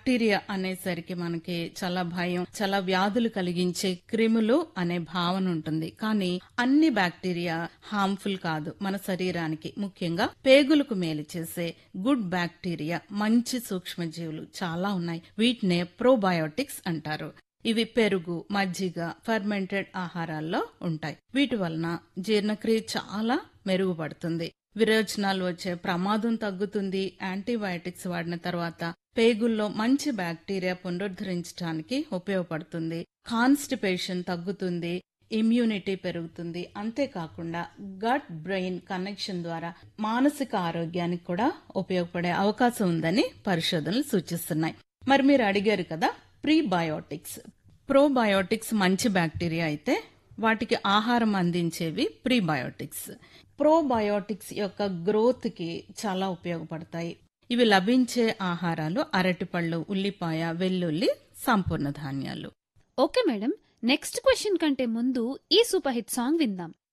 bacteria అనేసరికి మనకి చాలా భయం చాలా వ్యాధులు కలిగించే క్రిములు అనే భావన ఉంటుంది కానీ అన్ని బ్యాక్టీరియా హార్మ్ఫుల్ కాదు మన శరీరానికి ముఖ్యంగా పేగులకు మేలు చేసే గుడ్ బ్యాక్టీరియా మంచి సూక్ష్మజీవులు చాలా ఉన్నాయి వీటినే ప్రోబయోటిక్స్ అంటారు ఇవి పెరుగు మజ్జిగ ఫర్మెంటెడ్ ఆహారాల్లో ఉంటాయి వీటి వలన జీర్ణక్రియ చాలా మెరుగుపడుతుంది విరోచనాలు వచ్చే ప్రమాదం తగ్గుతుంది యాంటీబయాటిక్స్ వాడిన తర్వాత పేగుల్లో మంచి బ్యాక్టీరియా పునరుద్ధరించడానికి ఉపయోగపడుతుంది కాన్స్టిపేషన్ తగ్గుతుంది ఇమ్యూనిటీ పెరుగుతుంది అంతేకాకుండా గట్ బ్రెయిన్ కనెక్షన్ ద్వారా మానసిక ఆరోగ్యానికి కూడా ఉపయోగపడే అవకాశం ఉందని పరిశోధనలు సూచిస్తున్నాయి మరి మీరు అడిగారు కదా ప్రీబయోటిక్స్ ప్రోబయోటిక్స్ మంచి బ్యాక్టీరియా అయితే వాటికి ఆహారం అందించేవి ప్రీబయోటిక్స్ ప్రోబయోటిక్స్ యొక్క గ్రోత్ కి చాలా ఉపయోగపడతాయి ఇవి లభించే ఆహారాలు అరటిపళ్ళు ఉల్లిపాయ వెల్లుల్లి సంపూర్ణ ధాన్యాలు ఓకే మేడం నెక్స్ట్ క్వశ్చన్ కంటే ముందు ఈ సూపర్ హిట్ సాంగ్ విందాం